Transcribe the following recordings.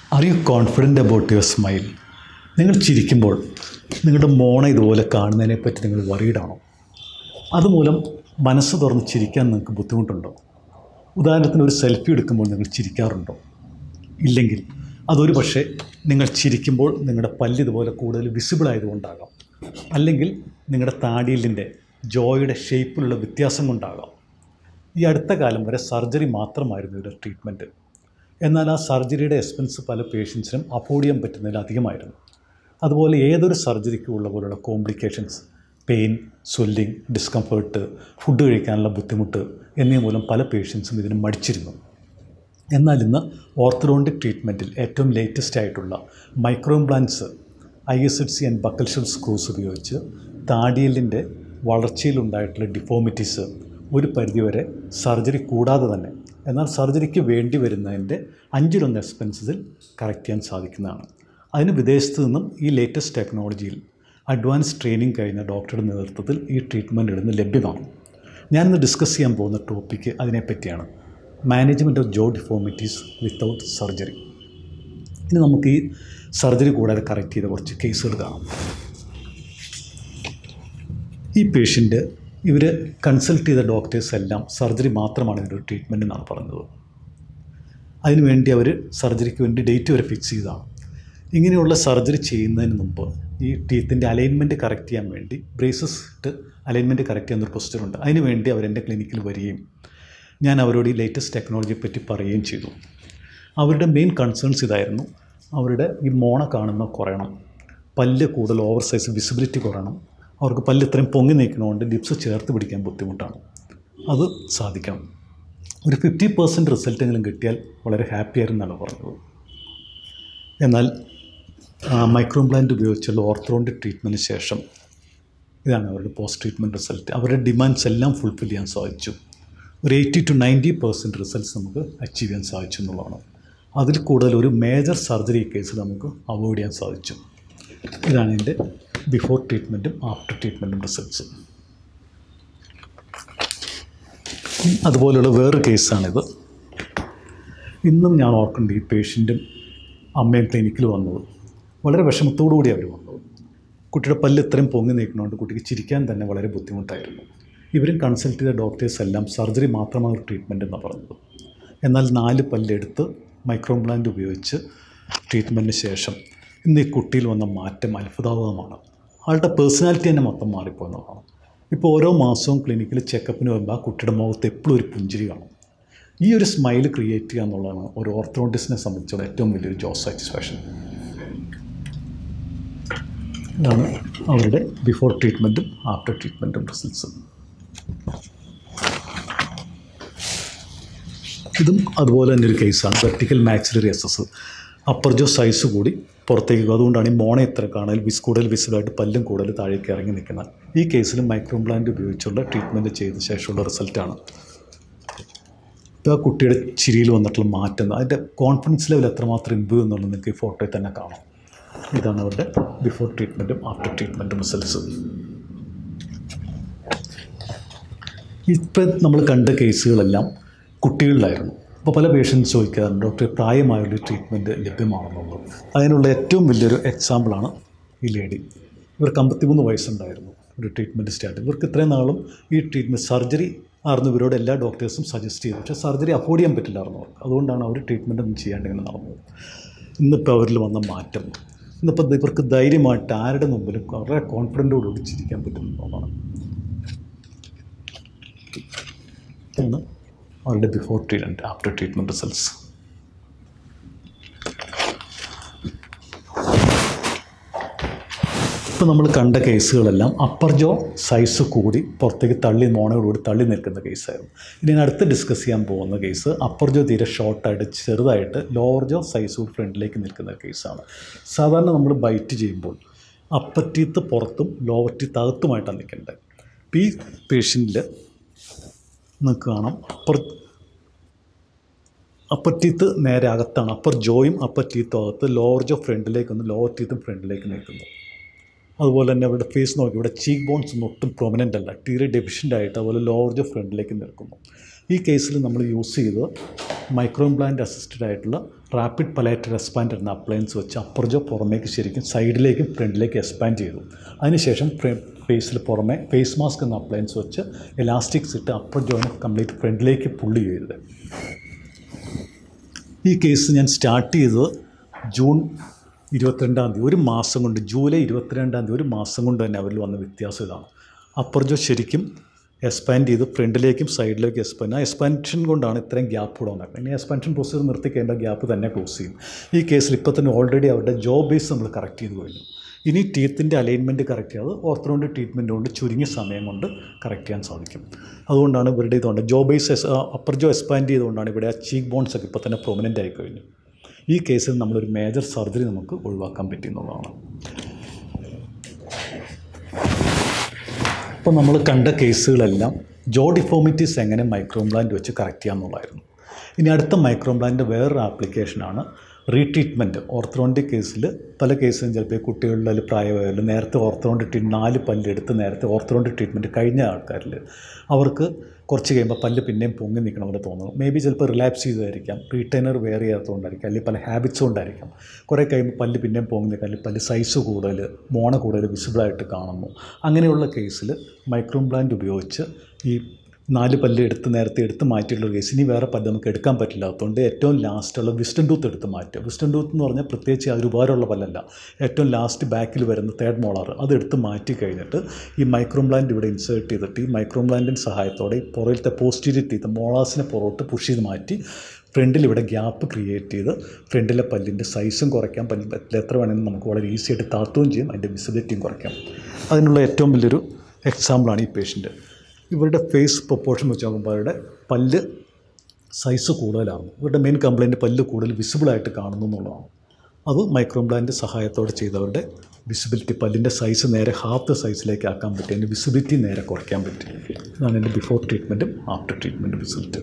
R you confident about your smile നിങ്ങൾ ചിരിക്കുമ്പോൾ നിങ്ങളുടെ മോണ ഇതുപോലെ കാണുന്നതിനെ പറ്റി നിങ്ങൾ വറീഡാണോ അതുമൂലം മനസ്സ് തുറന്ന് ചിരിക്കാൻ നിങ്ങൾക്ക് ബുദ്ധിമുട്ടുണ്ടോ ഉദാഹരണത്തിന് ഒരു സെൽഫി എടുക്കുമ്പോൾ നിങ്ങൾ ചിരിക്കാറുണ്ടോ ഇല്ലെങ്കിൽ അതൊരു പക്ഷേ നിങ്ങൾ ചിരിക്കുമ്പോൾ നിങ്ങളുടെ പല്ല് ഇതുപോലെ കൂടുതൽ വിസിബിൾ ആയതുകൊണ്ടാകാം അല്ലെങ്കിൽ നിങ്ങളുടെ താടിയിലിൻ്റെ ജോയുടെ ഷേപ്പിലുള്ള വ്യത്യാസം കൊണ്ടാകാം ഈ അടുത്ത കാലം വരെ സർജറി മാത്രമായിരുന്നു ഇതിൻ്റെ ട്രീറ്റ്മെൻറ്റ് എന്നാൽ ആ സർജറിയുടെ എക്സ്പെൻസ് പല പേഷ്യൻസിനും അഫോർഡ് ചെയ്യാൻ പറ്റുന്നതിൽ അധികമായിരുന്നു അതുപോലെ ഏതൊരു സർജറിക്കും ഉള്ള പോലുള്ള complications pain swelling discomfort food കഴിക്കാനുള്ള ബുദ്ധിമുട്ട് എന്നിവ മൂലം പല പേഷ്യൻസും ഇതിന് മടിച്ചിരുന്നു എന്നാൽ ഇന്ന് ഓർത്തഡോണ്ടിക് ട്രീറ്റ്മെൻറ്റിൽ ഏറ്റവും ലേറ്റസ്റ്റ് ആയിട്ടുള്ള micro implants I Z C and buccal shelf screws ഉപയോഗിച്ച് താടിയലിൻ്റെ വളർച്ചയിലുണ്ടായിട്ടുള്ള ഡിഫോമിറ്റീസ് ഒരു പരിധിവരെ സർജറി കൂടാതെ തന്നെ എന്നാൽ സർജറിക്ക് വേണ്ടി വരുന്നതിൻ്റെ അഞ്ചിലൊന്ന് എക്സ്പെൻസസിൽ കറക്റ്റ് ചെയ്യാൻ സാധിക്കുന്നതാണ് അതിന് വിദേശത്ത് നിന്നും ഈ ലേറ്റസ്റ്റ് ടെക്നോളജിയിൽ അഡ്വാൻസ് ട്രെയിനിങ് കഴിഞ്ഞ ഡോക്ടറുടെ നേതൃത്വത്തിൽ ഈ ട്രീറ്റ്മെൻറ്റ് ഇടുന്ന് ലഭ്യമാണ് ഞാനിന്ന് ഡിസ്കസ് ചെയ്യാൻ പോകുന്ന ടോപ്പിക്ക് അതിനെപ്പറ്റിയാണ് management of jaw deformities without surgery ഇനി നമുക്ക് ഈ സർജറി കൂടാതെ കറക്റ്റ് ചെയ്ത കുറച്ച് കേസുകൾ കാണാം ഈ പേഷ്യൻ്റ് ഇവർ കൺസൾട്ട് ചെയ്ത ഡോക്ടേഴ്സ് എല്ലാം സർജറി മാത്രമാണ് ഇതിൻ്റെ ട്രീറ്റ്മെൻറ്റ് എന്നാണ് പറഞ്ഞത് അതിനുവേണ്ടി അവർ സർജറിക്ക് വേണ്ടി ഡേറ്റ് വരെ ഫിക്സ് ചെയ്തതാണ് ഇങ്ങനെയുള്ള സർജറി ചെയ്യുന്നതിന് മുമ്പ് ഈ ടീത്തിൻ്റെ അലൈൻമെൻറ്റ് കറക്റ്റ് ചെയ്യാൻ വേണ്ടി ബ്രേസസ് ഇട്ട് അലൈൻമെൻറ്റ് കറക്റ്റ് ചെയ്യുന്നൊരു പ്രൊസീജിയർ ഉണ്ട് അതിന് വേണ്ടി അവരെൻ്റെ ക്ലിനിക്കിൽ വരികയും ഞാൻ അവരോട് ഈ ലേറ്റസ്റ്റ് ടെക്നോളജിയെ പറ്റി പറയുകയും ചെയ്തു അവരുടെ മെയിൻ കൺസേൺസ് ഇതായിരുന്നു അവരുടെ ഈ മോണ കാണുന്ന കുറയണം പല്ല് കൂടുതൽ ഓവർ സൈസ് വിസിബിലിറ്റി കുറയണം അവർക്ക് പല്ല് ഇത്രയും പൊങ്ങി നിൽക്കണതുകൊണ്ട് ലിപ്സ് ചേർത്ത് പിടിക്കാൻ ബുദ്ധിമുട്ടാണ് അത് സാധിക്കണം ഒരു ഫിഫ്റ്റി പെർസെൻറ്റ് റിസൾട്ടെങ്കിലും കിട്ടിയാൽ വളരെ ഹാപ്പി ആയിരുന്നാണ് പറഞ്ഞത് എന്നാൽ മൈക്രോ ഇംപ്ലാന്റ് ഉപയോഗിച്ചുള്ള ഓർത്തോണ്ടിക് ട്രീറ്റ്മെൻറ്റിന് ശേഷം ഇതാണ് അവരുടെ പോസ്റ്റ് ട്രീറ്റ്മെൻറ്റ് റിസൾട്ട് അവരുടെ ഡിമാൻഡ്സ് എല്ലാം ഫുൾഫിൽ ചെയ്യാൻ സാധിച്ചു ഒരു eighty two ninety percent results നമുക്ക് അച്ചീവ് ചെയ്യാൻ സാധിച്ചു എന്നുള്ളതാണ് അതിൽ കൂടുതൽ ഒരു മേജർ സർജറി കേസ് നമുക്ക് അവോയ്ഡ് ചെയ്യാൻ സാധിച്ചു ഇതാണ് എൻ്റെ ബിഫോർ ട്രീറ്റ്മെൻറ്റും ആഫ്റ്റർ ട്രീറ്റ്മെൻറ്റും റിസൾട്ട്സ് അതുപോലെയുള്ള വേറൊരു കേസാണിത് ഇന്നും ഞാൻ ഓർക്കുന്നുണ്ട് ഈ പേഷ്യൻറ്റും അമ്മയും ക്ലിനിക്കിൽ വന്നത് വളരെ വിഷമത്തോടു കൂടി അവർ വന്നത് കുട്ടിയുടെ പല്ല് ഇത്രയും പൊങ്ങി നിൽക്കുന്നതുകൊണ്ട് കുട്ടിക്ക് ചിരിക്കാൻ തന്നെ വളരെ ബുദ്ധിമുട്ടായിരുന്നു ഇവരും കൺസൾട്ട് ചെയ്ത ഡോക്ടേഴ്സ് എല്ലാം സർജറി മാത്രമാണ് ട്രീറ്റ്മെൻറ്റ് എന്നാണ് പറഞ്ഞത് എന്നാൽ നാല് പല്ലെടുത്ത് മൈക്രോ ഇംപ്ലാന്റ് ഉപയോഗിച്ച് ട്രീറ്റ്മെൻറ്റിന് ശേഷം ഇന്ന് ഈ കുട്ടിയിൽ വന്ന മാറ്റം അത്ഭുതാവഹമാണ് ആളുടെ പേഴ്സണാലിറ്റി തന്നെ മൊത്തം മാറിപ്പോയെന്നുള്ളതാണ് ഇപ്പോൾ ഓരോ മാസവും ക്ലിനിക്കിൽ ചെക്കപ്പിന് വരുമ്പോൾ ആ കുട്ടിയുടെ മുഖത്ത് എപ്പോഴും ഒരു പുഞ്ചിരി കാണും ഈ ഒരു സ്മൈൽ ക്രിയേറ്റ് ചെയ്യുക എന്നുള്ളതാണ് ഒരു ഓർത്തോണ്ടിസിനെ സംബന്ധിച്ചുള്ള ഏറ്റവും വലിയൊരു ജോബ് സാറ്റിസ്ഫാക്ഷൻ ഇതാണ് അവരുടെ ബിഫോർ ട്രീറ്റ്മെൻറ്റും ആഫ്റ്റർ ട്രീറ്റ്മെൻറ്റും റിസൾട്ട്സ് ഇതും അതുപോലെ തന്നെ ഒരു കേസാണ് vertical maxillary excess upper jaw size കൂടി പുറത്തേക്ക് പോകും. അതുകൊണ്ടാണ് ഈ മോണ ഇത്ര കാണാൻ വിസ് കൂടുതൽ വിസിബിളായിട്ട് പല്ലും കൂടുതൽ താഴേക്ക് ഇറങ്ങി നിൽക്കുന്നത് ഈ കേസിലും മൈക്രോ ഇംപ്ലാന്റ് ഉപയോഗിച്ചുള്ള ട്രീറ്റ്മെൻറ്റ് ചെയ്ത ശേഷമുള്ള റിസൾട്ടാണ് ഇപ്പോൾ ആ കുട്ടിയുടെ ചിരിയിൽ വന്നിട്ടുള്ള മാറ്റം അതിൻ്റെ കോൺഫിഡൻസ് ലെവൽ എത്രമാത്രം ഇമ്പ്രൂവ് എന്നുള്ളത് നിങ്ങൾക്ക് ഈ ഫോട്ടോയിൽ തന്നെ കാണാം ഇതാണ് അവരുടെ ബിഫോർ ട്രീറ്റ്മെൻറ്റും ആഫ്റ്റർ ട്രീറ്റ്മെൻറ്റും റിസൾട്ട്സ് ഇപ്പം നമ്മൾ കണ്ട കേസുകളെല്ലാം കുട്ടികളിലായിരുന്നു അപ്പോൾ പല പേഷ്യൻസ് ചോദിക്കാറുണ്ട് ഡോക്ടർ പ്രായമായുള്ള ട്രീറ്റ്മെൻറ്റ് ലഭ്യമാണെന്നുള്ളത് അതിനുള്ള ഏറ്റവും വലിയൊരു എക്സാമ്പിളാണ് ഈ ലേഡി ഇവർക്ക് അമ്പത്തിമൂന്ന് വയസ്സുണ്ടായിരുന്നു ഒരു ട്രീറ്റ്മെൻറ്റ് സ്റ്റാർട്ട് ഇവർക്ക് ഇത്രയും നാളും ഈ ട്രീറ്റ്മെൻറ്റ് സർജറി ആയിരുന്നു ഇവരോട് എല്ലാ ഡോക്ടേഴ്സും സജസ്റ്റ് ചെയ്തു പക്ഷേ സർജറി അഫോർഡ് ചെയ്യാൻ പറ്റില്ലായിരുന്നു അവർക്ക് അതുകൊണ്ടാണ് അവർ ട്രീറ്റ്മെൻറ്റ് ഒന്നും ചെയ്യാണ്ട് ഇങ്ങനെ നടന്നത് ഇന്നിപ്പോൾ അവരിൽ വന്ന മാറ്റം ഇന്നിപ്പോൾ ഇവർക്ക് ധൈര്യമായിട്ട് ആരുടെ മുമ്പിലും വളരെ കോൺഫിഡൻറ്റോടുകൂടി ചിരിക്കാൻ പറ്റുന്നതാണ് ഇതാണ് അവരുടെ before treatment after treatment results ഇപ്പോൾ നമ്മൾ കണ്ട കേസുകളെല്ലാം അപ്പർ ജോ സൈസ് കൂടി പുറത്തേക്ക് തള്ളി മോണയോടുകൂടി തള്ളി നിൽക്കുന്ന കേസായിരുന്നു ഇനി ഞാൻ അടുത്ത് ഡിസ്കസ് ചെയ്യാൻ പോകുന്ന കേസ് അപ്പർ ജോ തീരെ ഷോർട്ടായിട്ട് ചെറുതായിട്ട് ലോവർ ജോ സൈസ് കൂടി ഫ്രണ്ടിലേക്ക് നിൽക്കുന്ന കേസാണ് സാധാരണ നമ്മൾ ബൈറ്റ് ചെയ്യുമ്പോൾ അപ്പർ ടീത്ത് പുറത്തും ലോവർ ടീത്ത് അകത്തുമായിട്ടാണ് നിൽക്കേണ്ടത് ഇപ്പോൾ ഈ പേഷ്യൻറ്റിൽ നിങ്ങൾക്ക് കാണാം അപ്പർ അപ്പർ ടീത്ത് നേരെ അകത്താണ് അപ്പർ ജോയും അപ്പർ ടീത്തും അകത്ത് ലോവർ ജോ ഫ്രണ്ടിലേക്ക് വന്ന് ലോവർ ടീത്തും ഫ്രണ്ടിലേക്ക് നിൽക്കുന്നു അതുപോലെ തന്നെ അവരുടെ ഫേസ് നോക്കി ഇവിടെ ചീക്ക് ബോൺസ് ഒന്നും ഒട്ടും പ്രൊമനൻ്റ് അല്ല തീരെ ഡെഫിഷ്യൻ്റ് ആയിട്ട് അതുപോലെ ലോവർ ജോ ഫ്രണ്ടിലേക്ക് നിൽക്കുന്നു ഈ കേസിൽ നമ്മൾ യൂസ് ചെയ്തത് മൈക്രോ ഇംപ്ലാന്റ് അസിസ്റ്റഡ് ആയിട്ടുള്ള റാപ്പിഡ് പലേറ്റർ എക്സ്പാൻഡ് എന്ന അപ്ലയൻസ് വെച്ച് അപ്പുറജോ പുറമേക്ക് ശരിക്കും സൈഡിലേക്കും ഫ്രണ്ടിലേക്ക് എക്സ്പാൻഡ് ചെയ്തു അതിനുശേഷം ഫേസിൽ പുറമെ ഫേസ് മാസ്ക് എന്ന അപ്ലയൻസ് വെച്ച് എലാസ്റ്റിക്സ് ഇട്ട് അപ്പർ ജോയിന് കംപ്ലീറ്റ് ഫ്രണ്ടിലേക്ക് പുള്ളി ചെയ്തത് ഈ കേസ് ഞാൻ സ്റ്റാർട്ട് ചെയ്തത് ജൂൺ ഇരുപത്തിരണ്ടാം തീയതി ഒരു മാസം കൊണ്ട് ജൂലൈ ഇരുപത്തിരണ്ടാം തീയതി ഒരു മാസം കൊണ്ട് തന്നെ അവരിൽ വന്ന വ്യത്യാസം ഇതാണ് അപ്പർജോ ശരിക്കും എക്സ്പാൻഡ് ചെയ്ത് ഫ്രണ്ടിലേക്കും സൈഡിലേക്കും എക്സ്പാൻഡ് ആ എക്സ്പാൻഷൻ കൊണ്ടാണ് ഇത്രയും ഗ്യാപ്പ് കൂടെ ഉണ്ടാക്കുന്നത് ഇനി എക്സ്പാൻഷൻ പ്രൊസീജർ നിർത്തി കഴിയുമ്പോൾ ഗ്യാപ്പ് തന്നെ ക്ലോസ് ചെയ്യും ഈ കേസിൽ ഇപ്പോൾ തന്നെ ഓൾറെഡി അവരുടെ ജോ ബേസ് നമ്മൾ കറക്റ്റ് ചെയ്ത് കഴിഞ്ഞു ഇനി ടീത്തിൻ്റെ അലൈൻമെൻറ്റ് കറക്റ്റ് ചെയ്യാതെ ഓർത്തോണ്ട് ട്രീറ്റ്മെൻറ്റ് കൊണ്ട് ചുരുങ്ങിയ സമയം കൊണ്ട് കറക്റ്റ് ചെയ്യാൻ സാധിക്കും അതുകൊണ്ടാണ് ഇവരുടെ ഇതുകൊണ്ട് jaw base upper jaw expand ചെയ്തുകൊണ്ടാണ് ഇവിടെ ആ ചീക്ക് ബോൺസ് ഒക്കെ ഇപ്പോൾ തന്നെ പ്രൊമനൻ്റ് ആയി കഴിഞ്ഞു ഈ കേസിൽ നമ്മളൊരു മേജർ സർജറി നമുക്ക് ഒഴിവാക്കാൻ പറ്റുന്നതാണ് ഇപ്പോൾ നമ്മൾ കണ്ട കേസുകളെല്ലാം ജോ ഡിഫോമിറ്റീസ് എങ്ങനെ മൈക്രോംപ്ലാന്റ് വെച്ച് കറക്റ്റ് ചെയ്യാമെന്നുള്ളതായിരുന്നു ഇനി അടുത്ത മൈക്രോംപ്ലാന്റ് വേറൊരു ആപ്ലിക്കേഷനാണ് റീട്രീറ്റ്മെൻറ്റ് ഓർത്തോണ്ടിക് കേസിൽ പല കേസിലും ചിലപ്പോൾ ഈ കുട്ടികളുടെ അതിൽ പ്രായമായാലും നേരത്തെ ഓർത്തോണ്ടിക് ട്രീറ്റ് നാല് പല്ലെടുത്ത് നേരത്തെ ഓർത്തോണ്ടിക് ട്രീറ്റ്മെൻറ്റ് കഴിഞ്ഞ ആൾക്കാരിൽ അവർക്ക് കുറച്ച് കഴിയുമ്പോൾ പല്ല് പിന്നെയും പൊങ്ങി നിൽക്കണം പോലെ തോന്നുന്നു മേ ബി ചിലപ്പോൾ റിലാപ്സ് ചെയ്തായിരിക്കാം റീറ്റൈനർ വെയർ ചെയ്യാത്തതുകൊണ്ടായിരിക്കാം അല്ലെങ്കിൽ പല ഹാബിറ്റ്സ് കൊണ്ടായിരിക്കാം കുറേ കഴിയുമ്പോൾ പല്ല് പിന്നെയും പൊങ്ങി നിൽക്കാം അല്ലെങ്കിൽ പല്ല് സൈസ് കൂടുതൽ മോണ കൂടുതൽ വിസിബിളായിട്ട് കാണുന്നു അങ്ങനെയുള്ള കേസിൽ മൈക്രോംപ്ലാന്റ് ഉപയോഗിച്ച് ഈ നാല് പല്ല് എടുത്ത് നേരത്തെ എടുത്ത് മാറ്റിയിട്ടുള്ള കേസ് ഇനി വേറെ പല്ല് നമുക്ക് എടുക്കാൻ പറ്റില്ല അതുകൊണ്ട് ഏറ്റവും ലാസ്റ്റുള്ള വിസ്റ്റൺ ടൂത്ത് എടുത്ത് മാറ്റുക വിസ്റ്റൺ ടൂത്ത് എന്ന് പറഞ്ഞാൽ പ്രത്യേകിച്ച് അതൊരു ഉപകാരമുള്ള പല്ലല്ല ഏറ്റവും ലാസ്റ്റ് ബാക്കിൽ വരുന്ന തേർഡ് മോളാർ അത് എടുത്ത് മാറ്റി കഴിഞ്ഞിട്ട് ഈ മൈക്രോംപ്ലാന്റ് ഇവിടെ ഇൻസേർട്ട് ചെയ്തിട്ട് ഈ മൈക്രോംപ്ലാന്റിൻ്റെ സഹായത്തോടെ ഈ പുറയിലത്തെ പോസ്റ്റീരിയർ ടീത്ത് മോളാസിനെ പുറകോട്ട് പുഷ് ചെയ്ത് മാറ്റി ഫ്രണ്ടിൽ ഇവിടെ ഗ്യാപ്പ് ക്രിയേറ്റ് ചെയ്ത് ഫ്രണ്ടിലെ പല്ലിൻ്റെ സൈസും കുറയ്ക്കാം പല്ല് എത്ര വേണമെങ്കിലും നമുക്ക് വളരെ ഈസി ആയിട്ട് താത്തുകയും ചെയ്യും അതിൻ്റെ വിസിബിലിറ്റിയും കുറയ്ക്കാം അതിനുള്ള ഏറ്റവും വലിയൊരു എക്സാമ്പിളാണ് ഈ പേഷ്യൻ്റ് ഇവരുടെ ഫേസ് പ്രൊപ്പോർഷൻ വെച്ച് നോക്കുമ്പോൾ അവരുടെ പല്ല് സൈസ് കൂടുതലാണ് ഇവരുടെ മെയിൻ കംപ്ലയിൻറ്റ് പല്ല് കൂടുതൽ വിസിബിളായിട്ട് കാണുന്നു എന്നുള്ളതാണ് അത് മൈക്രോംപ്ലാൻ്റെ സഹായത്തോടെ ചെയ്തവരുടെ വിസിബിലിറ്റി പല്ലിൻ്റെ സൈസ് നേരെ ഹാഫ് ദ സൈസിലേക്ക് ആക്കാൻ പറ്റും അതിൻ്റെ വിസിബിലിറ്റി നേരെ കുറയ്ക്കാൻ പറ്റും ഇതാണ് എൻ്റെ ബിഫോർ ട്രീറ്റ്മെൻറ്റും ആഫ്റ്റർ ട്രീറ്റ്മെൻറ്റ് റിസൾട്ട്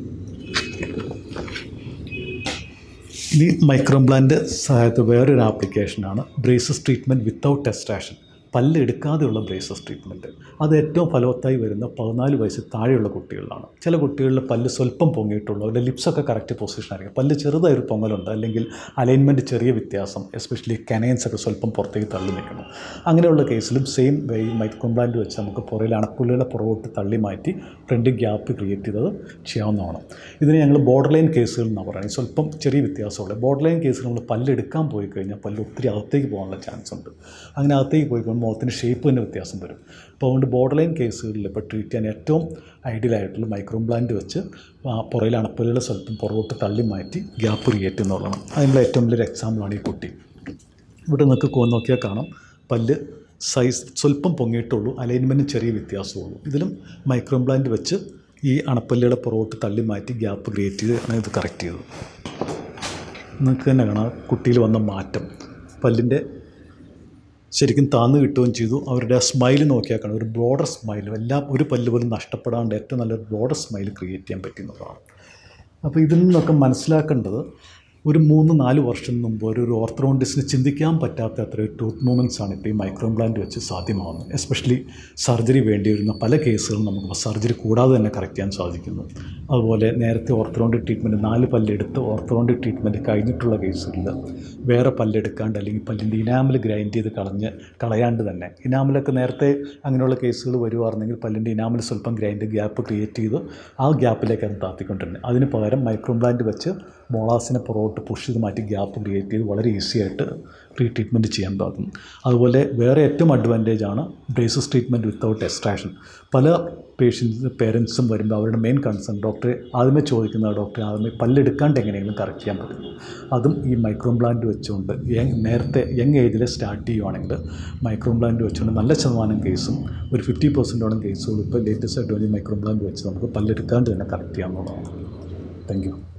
ഇനി മൈക്രോംപ്ലാൻ്റെ സഹായത്തിൽ വേറൊരു ആപ്ലിക്കേഷനാണ് ബ്രേസസ് ട്രീറ്റ്മെൻറ്റ് വിത്തൗട്ട് എക്സ്ട്രാഷൻ പല്ല് എടുക്കാതെയുള്ള ബ്രേസസ് ട്രീറ്റ്മെൻറ്റ് അത് ഏറ്റവും ഫലവത്തായി വരുന്ന പതിനാല് വയസ്സിൽ താഴെയുള്ള കുട്ടികളിലാണ് ചില കുട്ടികളിൽ പല്ല് സ്വല്പം പൊങ്ങിയിട്ടുള്ളൂ അവരുടെ ലിപ്സൊക്കെ കറക്റ്റ് പൊസിഷൻ ആയിരിക്കും പല്ല് ചെറുതായൊരു പൊങ്ങലുണ്ട് അല്ലെങ്കിൽ അലൈൻമെൻറ്റ് ചെറിയ വ്യത്യാസം എസ്പെഷ്യലി കനയൻസ് ഒക്കെ സ്വല്പം പുറത്തേക്ക് തള്ളി നിൽക്കണം അങ്ങനെയുള്ള കേസിലും സെയിം വേ മൈക്രോംപ്ലാന്റ് വെച്ച് നമുക്ക് പുറയിൽ അണപ്പുള്ളിയുടെ പുറകോട്ട് തള്ളി മാറ്റി ഫ്രണ്ട് ഗ്യാപ്പ് ക്രിയേറ്റ് ചെയ്തത് ചെയ്യാവുന്നതാണ് ഇതിന് ഞങ്ങൾ ബോർഡർ ലൈൻ കേസുകൾ എന്നാണ് പറയുന്നത് സ്വല്പം ചെറിയ വ്യത്യാസമുള്ളത് ബോർഡർ ലൈൻ കേസിൽ നമ്മൾ പല്ലെടുക്കാൻ പോയി കഴിഞ്ഞാൽ പല്ല് ഒത്തിരി അകത്തേക്ക് പോകാനുള്ള ചാൻസ് ഉണ്ട് അങ്ങനെ അകത്തേക്ക് പോയി കഴിയുമ്പോൾ മുഖത്തിൻ്റെ ഷേപ്പ് തന്നെ വ്യത്യാസം വരും അപ്പോൾ അതുകൊണ്ട് ബോർഡർ ലൈൻ കേസുകളിൽ ഇപ്പോൾ ട്രീറ്റ് ചെയ്യാൻ ഏറ്റവും ഐഡിയൽ ആയിട്ടുള്ള മൈക്രോംപ്ലാന്റ് വെച്ച് ആ പുറയിൽ അണപ്പല്ലുകൾ സ്വല്പം പുറകോട്ട് തള്ളി മാറ്റി ഗ്യാപ്പ് ക്രിയേറ്റ് എന്നുള്ളതാണ് അതിനുള്ള ഏറ്റവും വലിയൊരു എക്സാമ്പിളാണ് ഈ കുട്ടി ഇവിടെ നിങ്ങൾക്ക് കോ നോക്കിയാൽ കാണാം പല്ല് സൈസ് സ്വല്പം പൊങ്ങിയിട്ടുള്ളൂ അലൈൻമെൻറ്റിന് ചെറിയ വ്യത്യാസമുള്ളൂ ഇതിലും മൈക്രോംപ്ലാന്റ് വെച്ച് ഈ അണപ്പല്ലുകളെ പുറകോട്ട് തള്ളി മാറ്റി ഗ്യാപ്പ് ക്രിയേറ്റ് ചെയ്ത് ആണ് ഇത് കറക്റ്റ് ചെയ്തത് നിങ്ങൾക്ക് തന്നെ കാണാം കുട്ടിയിൽ വന്ന മാറ്റം പല്ലിൻ്റെ ശരിക്കും താന്ന് കിട്ടുകയും ചെയ്തു അവരുടെ ആ സ്മൈൽ നോക്കിയാൽ കാണാം ഒരു ബ്രോഡർ സ്മൈൽ എല്ലാം ഒരു പല്ല് പോലും നഷ്ടപ്പെടാണ്ട് ഏറ്റവും നല്ലൊരു ബ്രോഡർ സ്മൈൽ ക്രിയേറ്റ് ചെയ്യാൻ പറ്റുന്നതാണ് അപ്പോൾ ഇതിൽ നിന്നൊക്കെ മനസ്സിലാക്കേണ്ടത് ഒരു മൂന്ന് നാല് വർഷം മുമ്പ് ഒരു ഒരു ഓർത്തറോണ്ടിസ്റ്റിന് ചിന്തിക്കാൻ പറ്റാത്ത അത്ര ടൂത്ത് മൂവ്മെൻറ്റ്സ് ആണ് ഇപ്പോൾ ഈ മൈക്രോംപ്ലാന്റ് വെച്ച് സാധ്യമാകുന്നത് എസ്പെഷ്യലി സർജറി വേണ്ടി വരുന്ന പല കേസുകളും നമുക്ക് സർജറി കൂടാതെ തന്നെ കറക്റ്റ് ചെയ്യാൻ സാധിക്കുന്നു അതുപോലെ നേരത്തെ ഓർത്തറോണ്ടിക് ട്രീറ്റ്മെൻറ്റ് നാല് പല്ലെടുത്ത് ഓർത്തറോണ്ടിക് ട്രീറ്റ്മെൻറ്റ് കഴിഞ്ഞിട്ടുള്ള കേസുകളിൽ വേറെ പല്ലെടുക്കാണ്ട് അല്ലെങ്കിൽ പല്ലിൻ്റെ ഇനാമൽ ഗ്രൈൻഡ് ചെയ്ത് കളഞ്ഞ് കളയാണ്ട് തന്നെ ഇനാമലൊക്കെ നേരത്തെ അങ്ങനെയുള്ള കേസുകൾ വരുവായിരുന്നെങ്കിൽ പല്ലിൻ്റെ ഇനാമൽ സ്വല്പം ഗ്രൈൻഡ് ഗ്യാപ്പ് ക്രിയേറ്റ് ചെയ്ത് ആ ഗ്യാപ്പിലേക്ക് അത് താത്തിക്കൊണ്ടിരുന്നത് അതിന് പകരം മൈക്രോംപ്ലാന്റ് വെച്ച് മോളാസിനെ പുറകോട്ട് പുഷ് ചെയ്ത് മാറ്റി ഗ്യാപ്പ് ക്രിയേറ്റ് ചെയ്ത് വളരെ ഈസി ആയിട്ട് റീ ട്രീറ്റ്മെൻറ്റ് ചെയ്യാൻ പാകും അതുപോലെ വേറെ ഏറ്റവും അഡ്വാൻറ്റേജ് ആണ് ബ്രേസസ് ട്രീറ്റ്മെൻറ്റ് വിത്തൗട്ട് എക്സ്ട്രാക്ഷൻ പല പേഷ്യൻസ് പേരൻസും വരുമ്പോൾ അവരുടെ മെയിൻ കൺസേൺ ഡോക്ടറെ ആദ്യമേ ചോദിക്കുന്ന ഡോക്ടറെ ആദ്യമേ പല്ലെടുക്കാണ്ട് എങ്ങനെയെങ്കിലും കറക്റ്റ് ചെയ്യാൻ പറ്റും അതും ഈ മൈക്രോംപ്ലാന്റ് വെച്ചുകൊണ്ട് യങ് നേരത്തെ യങ് ഏജിൽ സ്റ്റാർട്ട് ചെയ്യുവാണെങ്കിൽ മൈക്രോംപ്ലാന്റ് വെച്ചുകൊണ്ട് നല്ല ശതമാനം കേസും ഒരു ഫിഫ്റ്റി പെർസെൻറ്റോളം കേസുകളും ഇപ്പോൾ ലേറ്റസ്റ്റ് അഡ്വാൻറ്റേജ് മൈക്രോംപ്ലാന്റ് വെച്ച് നമുക്ക് പല്ലെടുക്കാണ്ട് തന്നെ കറക്റ്റ് ചെയ്യാവുന്നതാണ് താങ്ക് യു